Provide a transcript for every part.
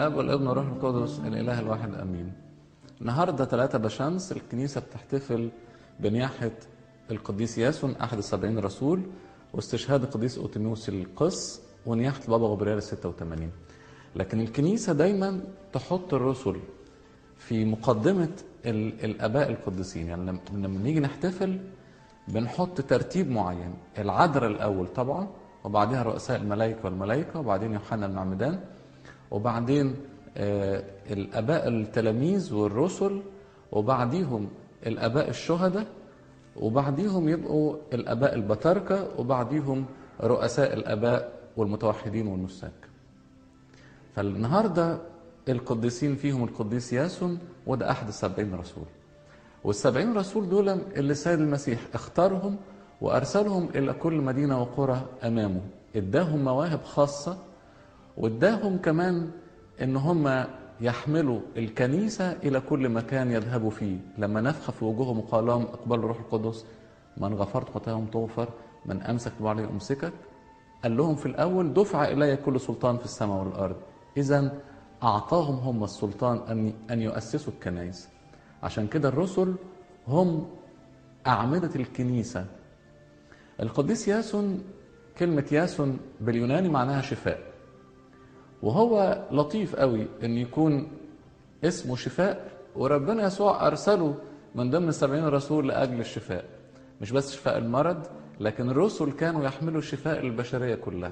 الاب والابن والروح القدس الاله الواحد امين النهارده 3 بشمس الكنيسه بتحتفل بنياحه القديس ياسون احد السبعين رسول واستشهاد القديس اوتينوس القس ونياحه البابا غبريال 86 لكن الكنيسه دايما تحط الرسل في مقدمه ال- الاباء القديسين يعني لما- لما نيجي نحتفل بنحط ترتيب معين العذراء الاول طبعا وبعدها رؤساء الملائكه والملائكه وبعدين يوحنا المعمدان وبعدين آه، الاباء التلاميذ والرسل وبعديهم الاباء الشهداء وبعديهم يبقوا الاباء البطاركه وبعديهم رؤساء الاباء والمتوحدين والنساك فالنهارده القديسين فيهم القديس ياسون وده احد السبعين رسول والسبعين رسول دول اللي السيد المسيح اختارهم وارسلهم الى كل مدينه وقرى امامه اداهم مواهب خاصه واداهم كمان ان هم يحملوا الكنيسه الى كل مكان يذهبوا فيه لما نفخ في وجوههم وقال لهم اقبلوا الروح القدس من غفرت خطاياهم تغفر من امسك عليه امسكك قال لهم في الاول دفع الي كل سلطان في السماء والارض اذا اعطاهم هم السلطان ان ان يؤسسوا الكنائس عشان كده الرسل هم اعمده الكنيسه القديس ياسون كلمه ياسون باليوناني معناها شفاء وهو لطيف قوي ان يكون اسمه شفاء وربنا يسوع ارسله من ضمن السبعين رسول لاجل الشفاء مش بس شفاء المرض لكن الرسل كانوا يحملوا الشفاء للبشريه كلها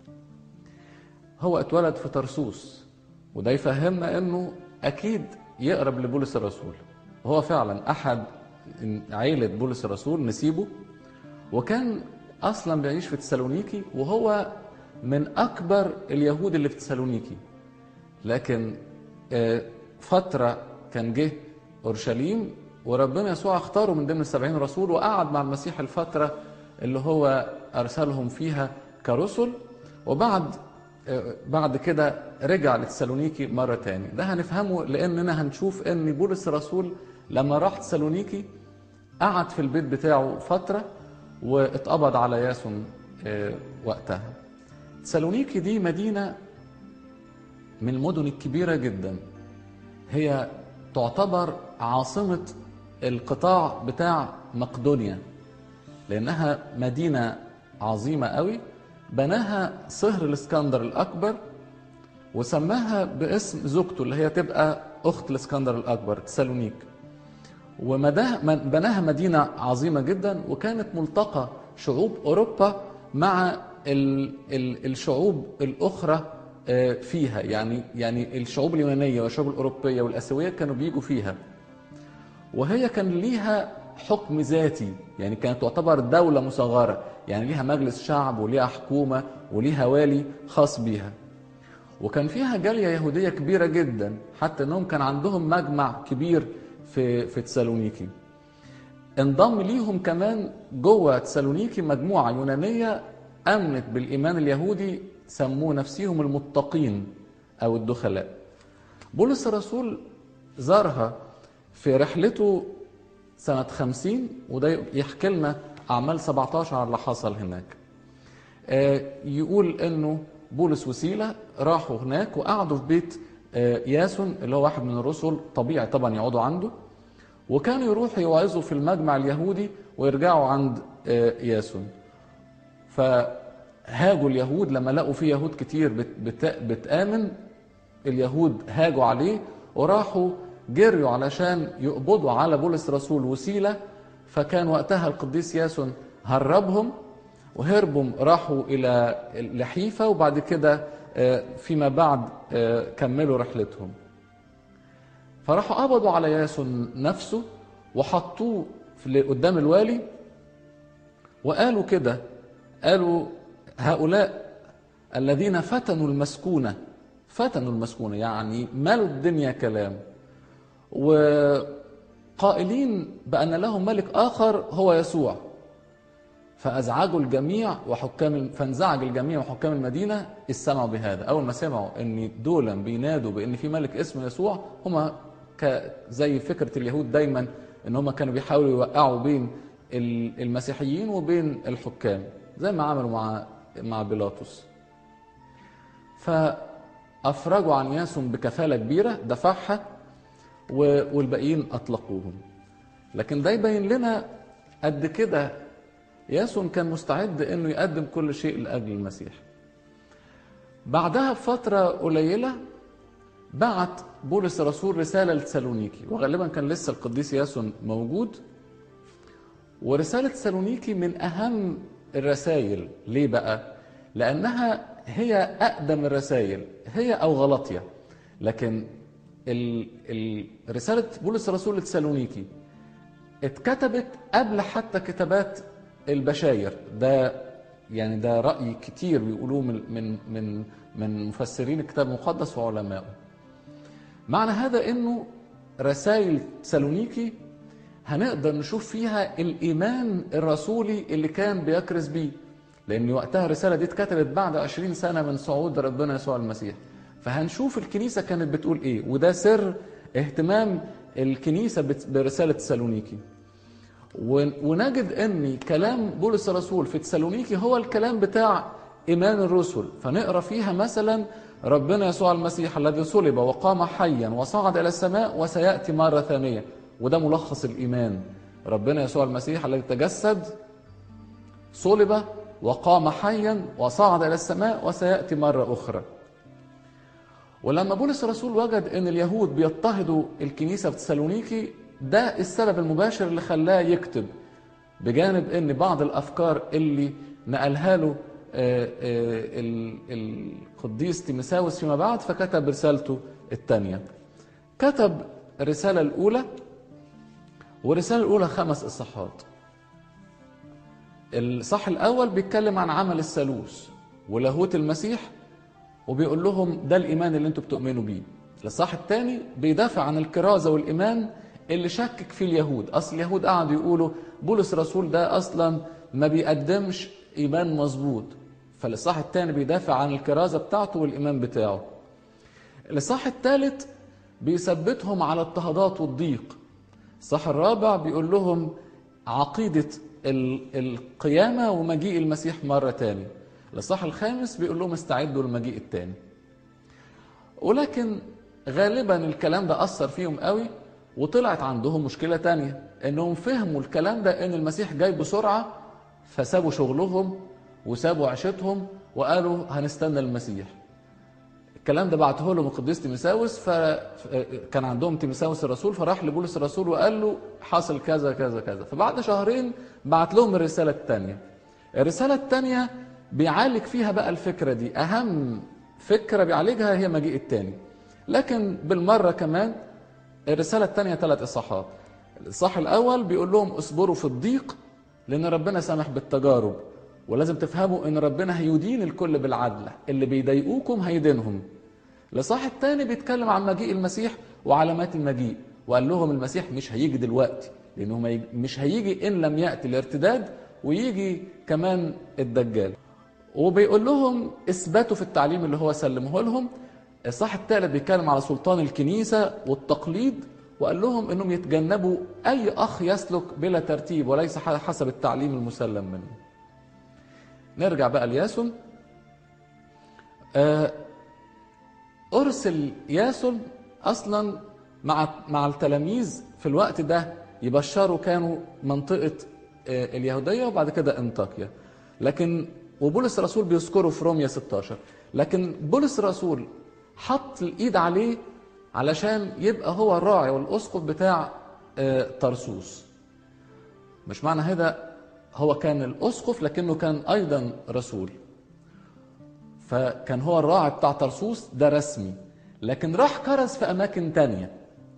هو اتولد في ترسوس وده يفهمنا انه اكيد يقرب لبولس الرسول وهو فعلا احد عيله بولس الرسول نسيبه وكان اصلا بيعيش في تسالونيكي وهو من اكبر اليهود اللي في تسالونيكي لكن آه، فتره كان جه اورشليم وربنا يسوع اختاره من ضمن السبعين رسول وقعد مع المسيح الفتره اللي هو ارسلهم فيها كرسل وبعد آه، بعد كده رجع لتسالونيكي مره تاني ده هنفهمه لاننا هنشوف ان بولس الرسول لما راح تسالونيكي قعد في البيت بتاعه فتره واتقبض على ياسون آه، وقتها تسالونيكي دي مدينه من المدن الكبيره جدا هي تعتبر عاصمه القطاع بتاع مقدونيا لانها مدينه عظيمه قوي بناها صهر الاسكندر الاكبر وسماها باسم زوجته اللي هي تبقى اخت الاسكندر الاكبر تسالونيك ومداها بناها مدينه عظيمه جدا وكانت ملتقى شعوب اوروبا مع ال ال الشعوب الاخرى آه، فيها يعني يعني الشعوب اليونانيه والشعوب الاوروبيه والاسيويه كانوا بيجوا فيها وهي كان ليها حكم ذاتي يعني كانت تعتبر دولة مصغرة يعني ليها مجلس شعب وليها حكومة وليها والي خاص بيها وكان فيها جالية يهودية كبيرة جدا حتى انهم كان عندهم مجمع كبير في في تسالونيكي انضم ليهم كمان جوه تسالونيكي مجموعة يونانية امنت بالايمان اليهودي سموه نفسهم المتقين او الدخلاء بولس الرسول زارها في رحلته سنة خمسين وده يحكي لنا أعمال 17 على اللي حصل هناك آه، يقول انه بولس وسيله راحوا هناك وقعدوا في بيت آه، ياسون اللي هو واحد من الرسل طبيعي طبعا يقعدوا عنده وكانوا يروحوا يوعظوا في المجمع اليهودي ويرجعوا عند آه، ياسون فهاجوا اليهود لما لقوا في يهود كتير بت- بت- بتآمن اليهود هاجوا عليه وراحوا جريوا علشان يقبضوا على بولس رسول وسيلة فكان وقتها القديس ياسون هربهم وهربوا راحوا إلى لحيفة وبعد كده آه، فيما بعد آه، كملوا رحلتهم فراحوا قبضوا على ياسون نفسه وحطوه في- قدام الوالي وقالوا كده قالوا هؤلاء الذين فتنوا المسكونة فتنوا المسكونة يعني مالوا الدنيا كلام وقائلين بأن لهم ملك آخر هو يسوع فأزعجوا الجميع وحكام فانزعج الجميع وحكام المدينة إذ سمعوا بهذا أول ما سمعوا أن دولا بينادوا بأن في ملك اسمه يسوع هما ك- زي فكرة اليهود دايما أن هما كانوا بيحاولوا يوقعوا بين ال- المسيحيين وبين الحكام زي ما عملوا مع مع بيلاطس افرجوا عن ياسون بكفاله كبيره دفعها و- والباقيين اطلقوهم لكن ده يبين لنا قد كده ياسون كان مستعد انه يقدم كل شيء لاجل المسيح بعدها بفتره قليله بعت بولس الرسول رساله لتسالونيكي وغالبا كان لسه القديس ياسون موجود ورساله تسالونيكي من اهم الرسائل ليه بقى لانها هي اقدم الرسائل هي او غلطيه لكن ال ال رساله بولس الرسول لتسالونيكي اتكتبت قبل حتى كتابات البشاير ده يعني ده راي كتير بيقولوه من من من من مفسرين الكتاب المقدس وعلمائه معنى هذا انه رسائل سالونيكي هنقدر نشوف فيها الايمان الرسولي اللي كان بيكرز بيه لان وقتها الرساله دي اتكتبت بعد 20 سنه من صعود ربنا يسوع المسيح فهنشوف الكنيسه كانت بتقول ايه وده سر اهتمام الكنيسه بت- برساله تسالونيكي ون- ونجد ان كلام بولس الرسول في تسالونيكي هو الكلام بتاع ايمان الرسل فنقرا فيها مثلا ربنا يسوع المسيح الذي صلب وقام حيا وصعد الى السماء وسياتي مره ثانيه وده ملخص الايمان ربنا يسوع المسيح الذي تجسد صلب وقام حيا وصعد الى السماء وسياتي مره اخرى ولما بولس الرسول وجد ان اليهود بيضطهدوا الكنيسه في تسالونيكي ده السبب المباشر اللي خلاه يكتب بجانب ان بعض الافكار اللي نقلها له آه، آه، ال- القديس تيمساوس فيما بعد فكتب رسالته الثانيه كتب الرساله الاولى والرساله الاولى خمس اصحاحات الصح الاول بيتكلم عن عمل الثالوث ولاهوت المسيح وبيقول لهم ده الايمان اللي انتوا بتؤمنوا بيه الاصحاح الثاني بيدافع عن الكرازه والايمان اللي شكك فيه اليهود اصل اليهود قعدوا يقولوا بولس الرسول ده اصلا ما بيقدمش ايمان مظبوط فالاصحاح الثاني بيدافع عن الكرازه بتاعته والايمان بتاعه الاصحاح الثالث بيثبتهم على اضطهادات والضيق الصح الرابع بيقول لهم عقيدة ال- القيامة ومجيء المسيح مرة تاني الإصحاح الخامس بيقول لهم استعدوا للمجيء التاني ولكن غالبا الكلام ده أثر فيهم قوي وطلعت عندهم مشكلة تانية إنهم فهموا الكلام ده إن المسيح جاي بسرعة فسابوا شغلهم وسابوا عيشتهم وقالوا هنستنى المسيح الكلام ده بعته لهم القديس تيمساوس فكان عندهم تيمساوس الرسول فراح لبولس الرسول وقال له حصل كذا كذا كذا فبعد شهرين بعت لهم الرسالة الثانية الرسالة الثانية بيعالج فيها بقى الفكرة دي أهم فكرة بيعالجها هي مجيء الثاني لكن بالمرة كمان الرسالة الثانية ثلاث إصحاحات الإصحاح الأول بيقول لهم اصبروا في الضيق لأن ربنا سامح بالتجارب ولازم تفهموا ان ربنا هيدين الكل بالعدل اللي بيضايقوكم هيدينهم الاصحاح الثاني بيتكلم عن مجيء المسيح وعلامات المجيء وقال لهم المسيح مش هيجي دلوقتي لانه ما يج- مش هيجي ان لم ياتي الارتداد ويجي كمان الدجال وبيقول لهم اثبتوا في التعليم اللي هو سلمه لهم الصح الثالث بيتكلم على سلطان الكنيسه والتقليد وقال لهم انهم يتجنبوا اي اخ يسلك بلا ترتيب وليس حسب التعليم المسلم منه نرجع بقى لياسون آه، ارسل ياسون اصلا مع مع التلاميذ في الوقت ده يبشروا كانوا منطقه آه، اليهوديه وبعد كده انطاكيا لكن وبولس الرسول بيذكره في روميا 16 لكن بولس الرسول حط الايد عليه علشان يبقى هو الراعي والاسقف بتاع آه، طرسوس مش معنى هذا هو كان الاسقف لكنه كان ايضا رسول فكان هو الراعي بتاع طرسوس ده رسمي لكن راح كرز في اماكن تانية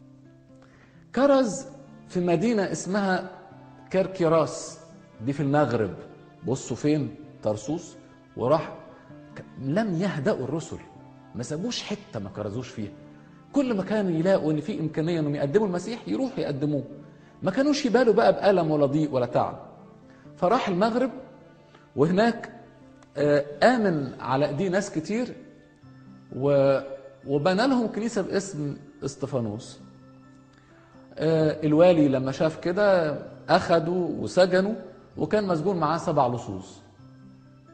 كرز في مدينة اسمها كركراس دي في المغرب بصوا فين طرسوس وراح ك- لم يهدأوا الرسل ما سابوش حتة ما كرزوش فيها كل ما كانوا يلاقوا ان في امكانيه انهم يقدموا المسيح يروحوا يقدموه ما كانوش يبالوا بقى بألم ولا ضيق ولا تعب فراح المغرب وهناك آه، آمن على ايديه ناس كتير و... وبنى لهم كنيسة باسم استفانوس آه، الوالي لما شاف كده أخدوا وسجنوا وكان مسجون معاه سبع لصوص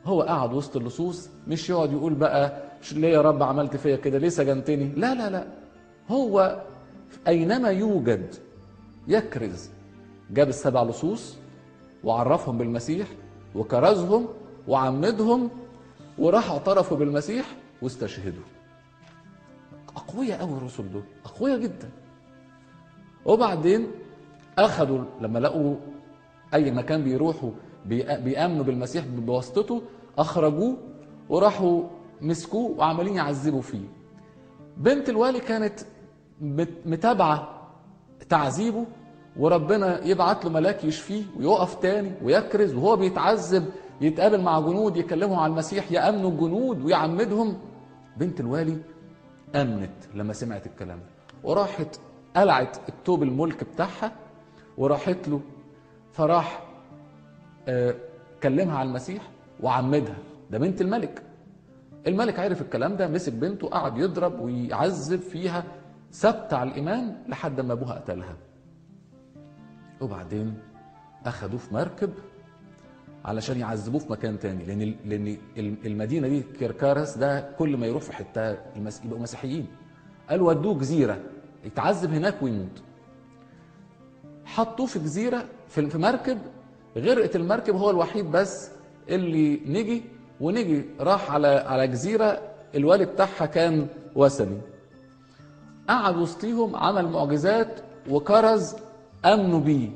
هو قعد وسط اللصوص مش يقعد يقول بقى ليه يا رب عملت فيا كده ليه سجنتني لا لا لا هو اينما يوجد يكرز جاب السبع لصوص وعرفهم بالمسيح وكرزهم وعمدهم وراح اعترفوا بالمسيح واستشهدوا اقوياء قوي الرسل دول اقوياء جدا وبعدين اخذوا لما لقوا اي مكان بيروحوا بيامنوا بالمسيح بواسطته اخرجوه وراحوا مسكوه وعمالين يعذبوا فيه بنت الوالي كانت متابعه تعذيبه وربنا يبعت له ملاك يشفيه ويقف تاني ويكرز وهو بيتعذب يتقابل مع جنود يكلموا عن المسيح يأمنوا الجنود ويعمدهم بنت الوالي أمنت لما سمعت الكلام وراحت قلعت التوب الملك بتاعها وراحت له فراح آه كلمها عن المسيح وعمدها ده بنت الملك الملك عرف الكلام ده مسك بنته قعد يضرب ويعذب فيها ثبت على الإيمان لحد ما أبوها قتلها وبعدين أخدوه في مركب علشان يعذبوه في مكان تاني لأن لأن المدينة دي كيركارس ده كل ما يروح في حتة المس... يبقوا مسيحيين قالوا ودوه جزيرة يتعذب هناك ويموت حطوه في جزيرة في مركب غرقت المركب هو الوحيد بس اللي نجي ونجي راح على على جزيرة الوالي بتاعها كان وثني قعد وسطيهم عمل معجزات وكرز امنوا بيه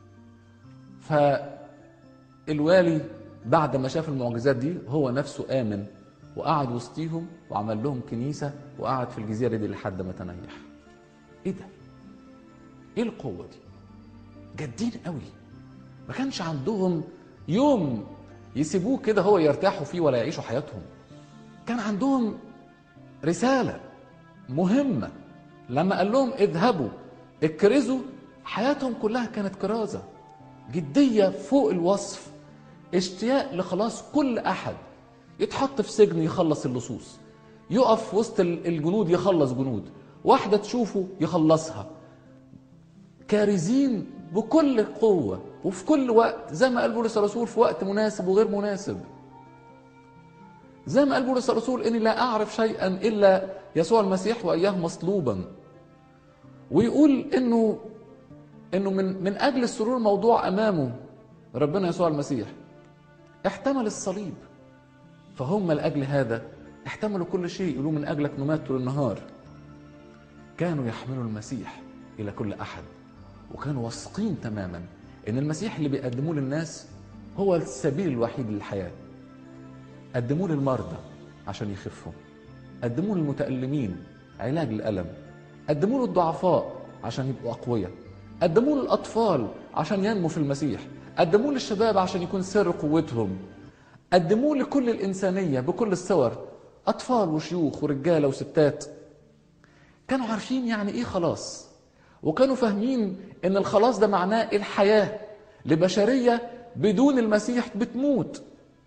فالوالي بعد ما شاف المعجزات دي هو نفسه امن وقعد وسطيهم وعمل لهم كنيسه وقعد في الجزيره دي لحد ما تنيح ايه ده ايه القوه دي جادين قوي ما كانش عندهم يوم يسيبوه كده هو يرتاحوا فيه ولا يعيشوا حياتهم كان عندهم رساله مهمه لما قال لهم اذهبوا اكرزوا حياتهم كلها كانت كرازة جدية فوق الوصف اشتياق لخلاص كل أحد يتحط في سجن يخلص اللصوص يقف وسط الجنود يخلص جنود واحدة تشوفه يخلصها كارزين بكل قوة وفي كل وقت زي ما قال بولس الرسول في وقت مناسب وغير مناسب زي ما قال بولس الرسول اني لا اعرف شيئا الا يسوع المسيح واياه مصلوبا ويقول انه انه من من اجل السرور موضوع امامه ربنا يسوع المسيح احتمل الصليب فهم لاجل هذا احتملوا كل شيء يقولوا من اجلك نمات طول النهار كانوا يحملوا المسيح الى كل احد وكانوا واثقين تماما ان المسيح اللي بيقدموه للناس هو السبيل الوحيد للحياه قدموه للمرضى عشان يخفوا قدموه للمتألمين علاج الألم قدموه للضعفاء عشان يبقوا أقوياء قدموه للأطفال عشان ينموا في المسيح قدموه للشباب عشان يكون سر قوتهم قدموه لكل الإنسانية بكل الصور أطفال وشيوخ ورجالة وستات كانوا عارفين يعني إيه خلاص وكانوا فاهمين إن الخلاص ده معناه الحياة لبشرية بدون المسيح بتموت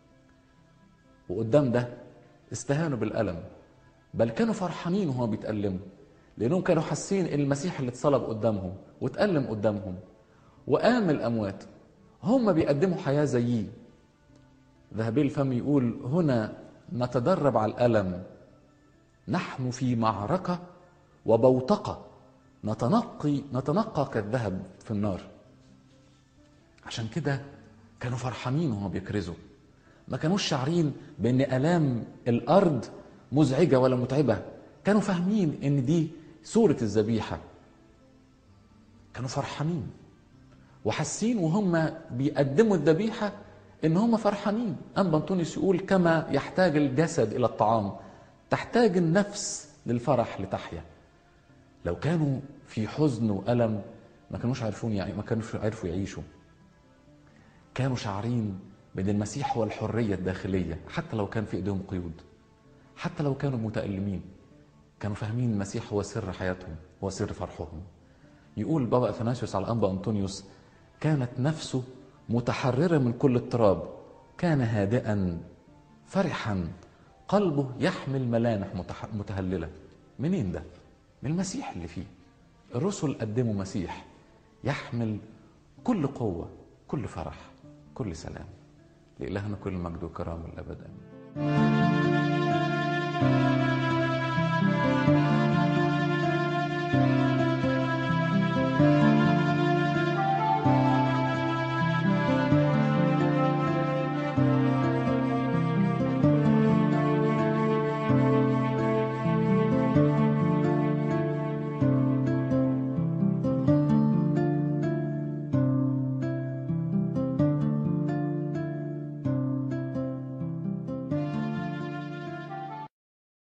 وقدام ده استهانوا بالألم بل كانوا فرحانين وهو بيتألموا لأنهم كانوا حاسين إن المسيح اللي اتصلب قدامهم واتألم قدامهم وقام الأموات هم بيقدموا حياة زيه ذهبي الفم يقول هنا نتدرب على الألم نحن في معركة وبوتقة نتنقي نتنقى كالذهب في النار عشان كده كانوا فرحانين وهم بيكرزوا ما كانوش شاعرين بان الام الارض مزعجه ولا متعبه كانوا فاهمين ان دي صوره الذبيحه كانوا فرحانين وحاسين وهم بيقدموا الذبيحه ان هم فرحانين انبا انطونيوس يقول كما يحتاج الجسد الى الطعام تحتاج النفس للفرح لتحيا لو كانوا في حزن والم ما كانوش عارفون يعني ما كانوش عرفوا يعيشوا كانوا شاعرين بان المسيح هو الحريه الداخليه حتى لو كان في ايديهم قيود حتى لو كانوا متالمين كانوا فاهمين المسيح هو سر حياتهم هو سر فرحهم يقول بابا اثناسيوس على انبا انطونيوس كانت نفسه متحرره من كل اضطراب كان هادئا فرحا قلبه يحمل ملامح متهلله منين ده من المسيح اللي فيه الرسل قدموا مسيح يحمل كل قوه كل فرح كل سلام لإلهنا كل مجد وكرامة الأبد آمين